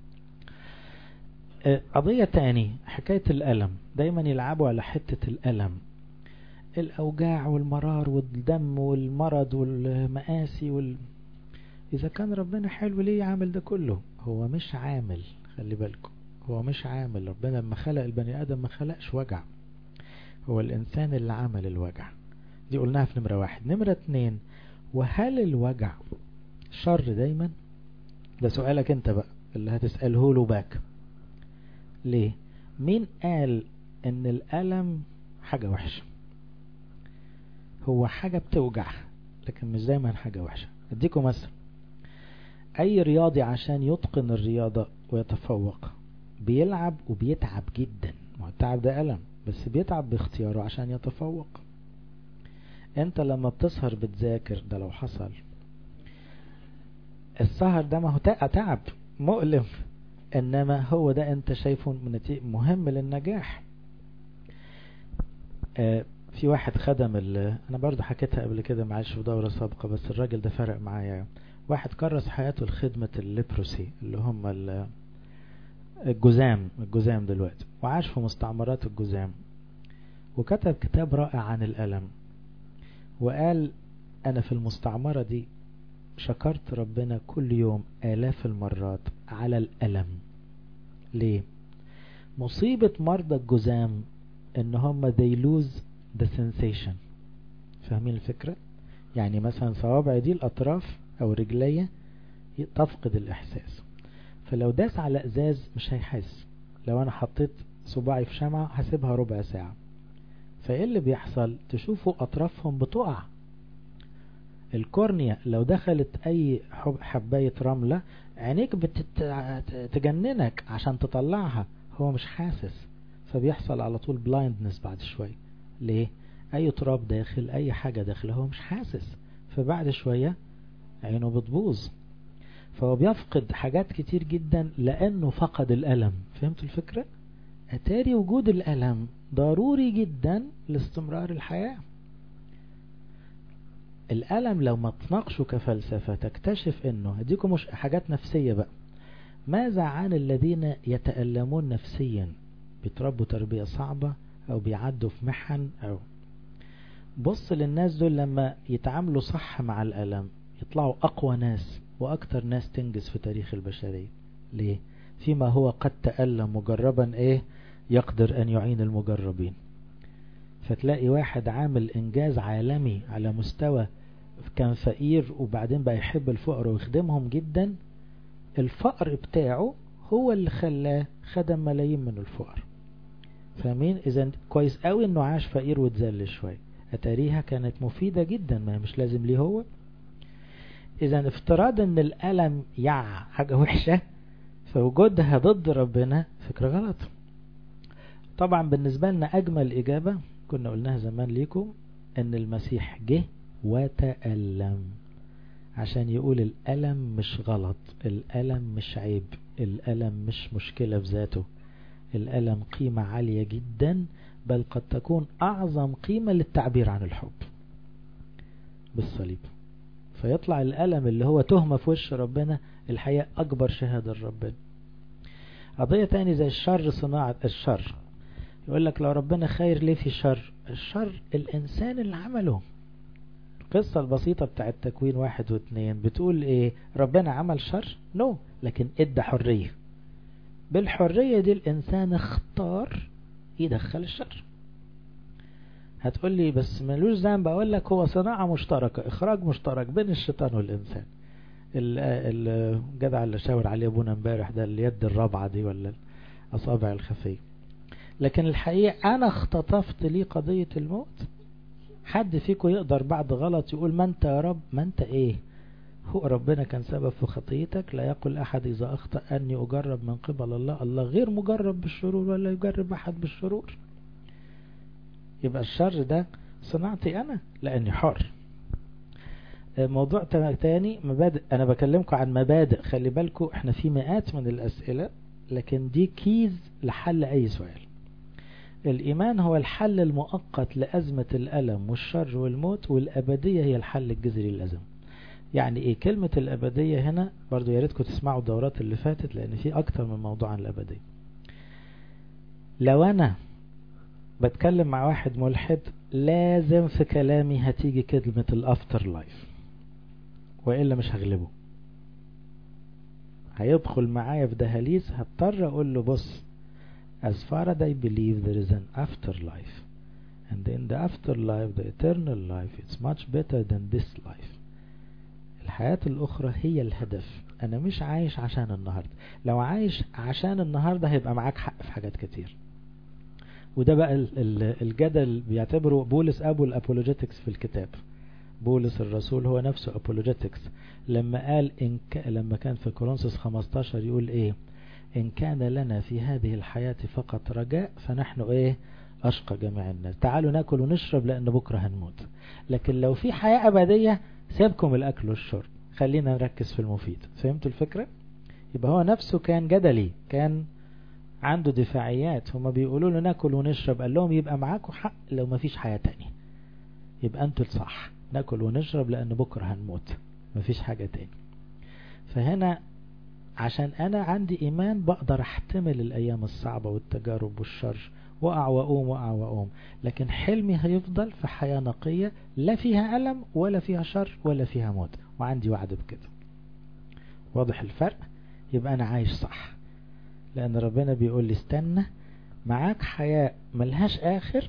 S1: قضية تاني حكاية الألم دايما يلعبوا على حتة الألم الأوجاع والمرار والدم والمرض والمآسي وال... إذا كان ربنا حلو ليه يعمل ده كله هو مش عامل خلي بالكم هو مش عامل ربنا لما خلق البني آدم ما خلقش وجع هو الإنسان اللي عمل الوجع دي قلناها في نمرة واحد نمرة اتنين وهل الوجع شر دايما ده سؤالك انت بقى اللي هتسأله له باك ليه مين قال ان الألم حاجة وحشة هو حاجة بتوجع لكن مش دايما حاجة وحشة اديكم مثل اي رياضي عشان يتقن الرياضة ويتفوق بيلعب وبيتعب جدا ما التعب ده ألم بس بيتعب باختياره عشان يتفوق انت لما بتسهر بتذاكر ده لو حصل السهر ده ما هو تعب مؤلم انما هو ده انت شايفه مهم للنجاح آه في واحد خدم انا برضو حكيتها قبل كده معلش في دورة سابقة بس الراجل ده فرق معايا واحد كرس حياته لخدمة الليبروسي اللي هم الجزام الجزام دلوقتي وعاش في مستعمرات الجزام وكتب كتاب رائع عن الألم وقال أنا في المستعمرة دي شكرت ربنا كل يوم آلاف المرات على الألم ليه مصيبة مرضى الجزام ان هم they lose the sensation فاهمين الفكرة يعني مثلا صوابع دي الأطراف أو رجلية تفقد الإحساس فلو داس على إزاز مش هيحس لو أنا حطيت صباعي في شمعة هسيبها ربع ساعة فإيه اللي بيحصل تشوفوا أطرافهم بتقع الكورنيا لو دخلت أي حباية رملة عينيك بتجننك عشان تطلعها هو مش حاسس فبيحصل على طول بلايندنس بعد شوية ليه أي تراب داخل أي حاجة داخله هو مش حاسس فبعد شوية عينه بتبوظ فهو بيفقد حاجات كتير جدا لأنه فقد الألم فهمت الفكرة؟ أتاري وجود الألم ضروري جدا لاستمرار الحياة الألم لو ما تناقشه كفلسفة تكتشف انه هديكم مش حاجات نفسية بقى ماذا عن الذين يتألمون نفسيا بيتربوا تربية صعبة او بيعدوا في محن او بص للناس دول لما يتعاملوا صح مع الألم يطلعوا أقوى ناس وأكتر ناس تنجز في تاريخ البشرية ليه؟ فيما هو قد تألم مجربا ايه يقدر أن يعين المجربين فتلاقي واحد عامل إنجاز عالمي على مستوى كان فقير وبعدين بقى يحب الفقر ويخدمهم جدا الفقر بتاعه هو اللي خلاه خدم ملايين من الفقر فاهمين اذا كويس قوي انه عاش فقير واتذل شويه اتاريها كانت مفيدة جدا ما مش لازم ليه هو اذا افتراض ان الالم يع حاجة وحشة فوجودها ضد ربنا فكرة غلط طبعا بالنسبة لنا اجمل اجابة كنا قلناها زمان ليكم ان المسيح جه وتألم عشان يقول الألم مش غلط الألم مش عيب الألم مش مشكلة في ذاته الألم قيمة عالية جدا بل قد تكون أعظم قيمة للتعبير عن الحب بالصليب فيطلع الألم اللي هو تهمة في وش ربنا الحقيقة أكبر شهادة لربنا قضية تاني زي الشر صناعة الشر يقول لك لو ربنا خير ليه في شر الشر الإنسان اللي عمله القصة البسيطة بتاعت تكوين واحد واثنين بتقول ايه ربنا عمل شر نو no. لكن ادى حرية بالحرية دي الانسان اختار يدخل الشر هتقول لي بس ملوش ذنب اقول لك هو صناعة مشتركة اخراج مشترك بين الشيطان والانسان الجدع اللي شاور عليه ابونا امبارح ده اليد الرابعة دي ولا الاصابع الخفية لكن الحقيقة انا اختطفت لي قضية الموت حد فيكم يقدر بعد غلط يقول ما انت يا رب ما انت ايه هو ربنا كان سبب في خطيتك لا يقول احد اذا اخطأ اني اجرب من قبل الله الله غير مجرب بالشرور ولا يجرب احد بالشرور يبقى الشر ده صناعتي انا لاني حر موضوع تاني مبادئ انا بكلمكم عن مبادئ خلي بالكم احنا في مئات من الاسئلة لكن دي كيز لحل اي سؤال الإيمان هو الحل المؤقت لأزمة الألم والشر والموت والأبدية هي الحل الجذري للأزمة يعني إيه كلمة الأبدية هنا برضو يا ريتكم تسمعوا الدورات اللي فاتت لأن في أكتر من موضوع عن الأبدية لو أنا بتكلم مع واحد ملحد لازم في كلامي هتيجي كلمة الأفتر لايف وإلا مش هغلبه هيدخل معايا في دهاليز هضطر أقول له بص as far as I believe there is an afterlife and in the afterlife the eternal life it's much better than this life الحياة الأخرى هي الهدف أنا مش عايش عشان النهاردة لو عايش عشان النهاردة هيبقى معاك حق في حاجات كتير وده بقى الجدل بيعتبره بولس أبو الأبولوجيتكس في الكتاب بولس الرسول هو نفسه أبولوجيتكس لما قال إن ك... لما كان في كورنثوس 15 يقول إيه إن كان لنا في هذه الحياة فقط رجاء فنحن إيه أشقى جميع الناس تعالوا ناكل ونشرب لأن بكرة هنموت لكن لو في حياة أبدية سيبكم الأكل والشرب خلينا نركز في المفيد فهمتوا الفكرة يبقى هو نفسه كان جدلي كان عنده دفاعيات هما بيقولوا له ناكل ونشرب قال لهم يبقى معاكم حق لو ما فيش حياة تانية يبقى انتوا الصح ناكل ونشرب لأن بكرة هنموت ما فيش حاجة تاني فهنا عشان أنا عندي إيمان بقدر أحتمل الأيام الصعبة والتجارب والشر وقع وأقوم وقع وأقوم لكن حلمي هيفضل في حياة نقية لا فيها ألم ولا فيها شر ولا فيها موت وعندي وعد بكده واضح الفرق يبقى أنا عايش صح لأن ربنا بيقول لي استنى معاك حياة ملهاش آخر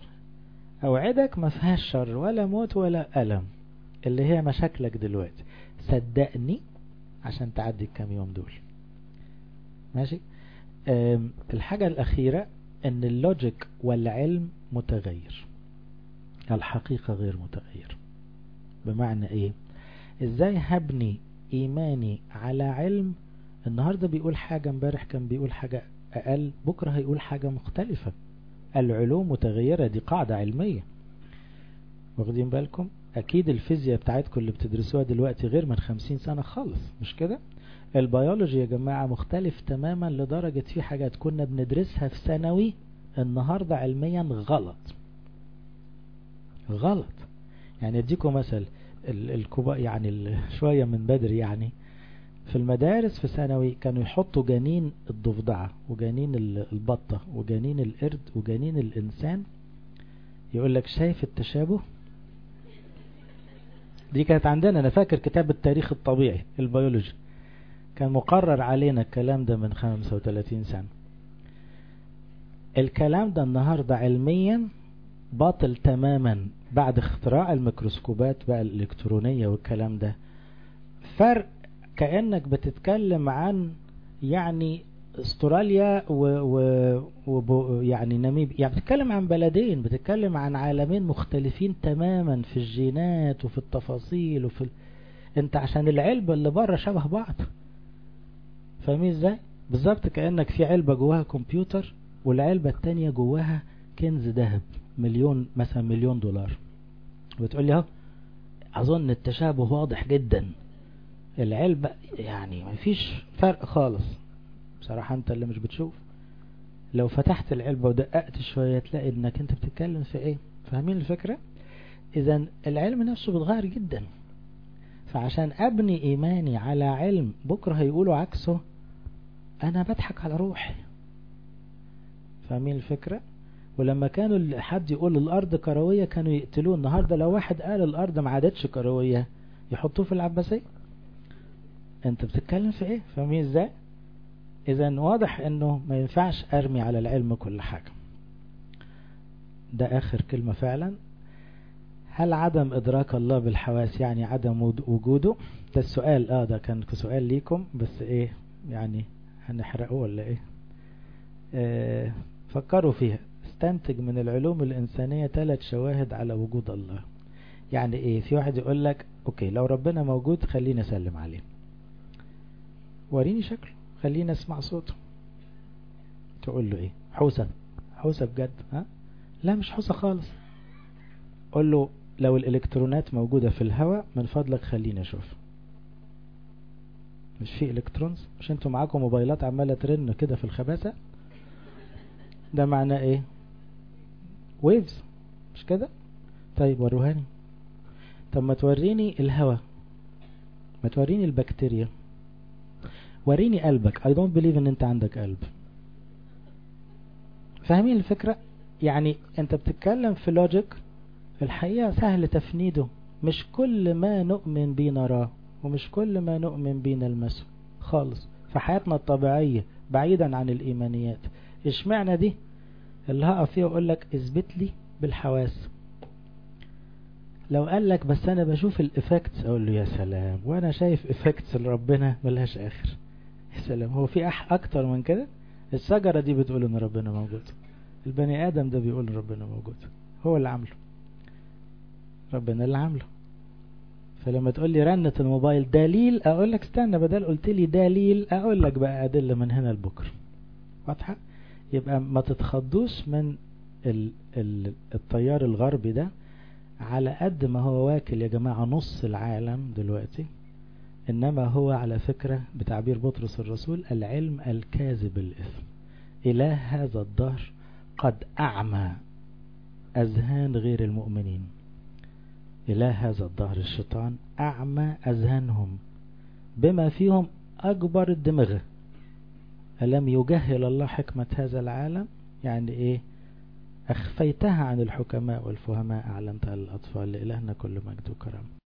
S1: أوعدك ما فيهاش شر ولا موت ولا ألم اللي هي مشاكلك دلوقتي صدقني عشان تعدي الكام يوم دول ماشي الحاجة الأخيرة ان اللوجيك والعلم متغير الحقيقة غير متغير بمعنى ايه ازاي هبني ايماني على علم النهاردة بيقول حاجة امبارح كان بيقول حاجة اقل بكرة هيقول حاجة مختلفة العلوم متغيرة دي قاعدة علمية واخدين بالكم اكيد الفيزياء بتاعتكم اللي بتدرسوها دلوقتي غير من خمسين سنة خالص مش كده البيولوجي يا جماعة مختلف تماما لدرجة في حاجات كنا بندرسها في ثانوي النهاردة علميا غلط غلط يعني اديكم مثل الكوبا يعني شوية من بدري يعني في المدارس في ثانوي كانوا يحطوا جنين الضفدعة وجنين البطة وجنين القرد وجنين الإنسان يقول لك شايف التشابه دي كانت عندنا أنا فاكر كتاب التاريخ الطبيعي البيولوجي كان مقرر علينا الكلام ده من 35 سنة الكلام ده النهاردة علميا باطل تماما بعد اختراع الميكروسكوبات بقى الإلكترونية والكلام ده فرق كأنك بتتكلم عن يعني استراليا و, و... و... يعني نميب يعني بتتكلم عن بلدين بتتكلم عن عالمين مختلفين تماما في الجينات وفي التفاصيل وفي ال... انت عشان العلبة اللي بره شبه بعض فاهمين ازاي بالظبط كأنك في علبة جواها كمبيوتر والعلبة التانية جواها كنز ذهب مليون مثلا مليون دولار وتقول لي اهو اظن التشابه واضح جدا العلبة يعني مفيش فرق خالص بصراحة انت اللي مش بتشوف لو فتحت العلبة ودققت شوية تلاقي انك انت بتتكلم في ايه فاهمين الفكرة اذا العلم نفسه بيتغير جدا فعشان ابني ايماني على علم بكرة هيقولوا عكسه انا بضحك على روحي فاهمين الفكرة ولما كانوا حد يقول الارض كروية كانوا يقتلوه النهاردة لو واحد قال الارض ما عادتش كروية يحطوه في العباسية انت بتتكلم في ايه فاهمين ازاي اذا واضح انه ما ينفعش ارمي على العلم كل حاجة ده اخر كلمة فعلا هل عدم ادراك الله بالحواس يعني عدم وجوده ده السؤال اه ده كان سؤال ليكم بس ايه يعني هنحرقه ولا ايه آه فكروا فيها استنتج من العلوم الانسانية ثلاث شواهد على وجود الله يعني ايه في واحد يقول لك اوكي لو ربنا موجود خلينا اسلم عليه وريني شكله خلينا اسمع صوته تقول له ايه حوسة حوسة بجد ها لا مش حوسة خالص قول له لو الالكترونات موجودة في الهواء من فضلك خليني اشوف مش في الكترونز مش انتوا معاكم موبايلات عمالة ترن كده في الخباثة ده معناه ايه ويفز مش كده طيب وروهاني طب ما توريني الهواء ما توريني البكتيريا وريني قلبك I don't believe ان انت عندك قلب فاهمين الفكرة يعني انت بتتكلم في لوجيك الحقيقة سهل تفنيده مش كل ما نؤمن بيه نراه ومش كل ما نؤمن بيه نلمسه خالص في حياتنا الطبيعية بعيدا عن الإيمانيات اشمعنى دي اللي هقف فيها وأقول لك اثبت لي بالحواس لو قال لك بس أنا بشوف الإفكتس أقول له يا سلام وأنا شايف إفكتس لربنا ملهاش آخر يا سلام هو في أح أكتر من كده الشجرة دي بتقول إن ربنا موجود البني آدم ده بيقول إن ربنا موجود هو اللي عامله ربنا اللي عامله فلما تقول لي رنة الموبايل دليل اقول لك استنى بدل قلت لي دليل اقول لك بقى ادلة من هنا لبكره واضحة يبقى ما تتخضوش من ال ال التيار الغربي ده على قد ما هو واكل يا جماعة نص العالم دلوقتي انما هو على فكرة بتعبير بطرس الرسول العلم الكاذب الاثم اله هذا الدهر قد اعمى اذهان غير المؤمنين إله هذا الظهر الشيطان أعمى أذهانهم بما فيهم أكبر الدماغ ألم يجهل الله حكمة هذا العالم يعني إيه أخفيتها عن الحكماء والفهماء أعلنتها للأطفال لإلهنا كل مجد وكرم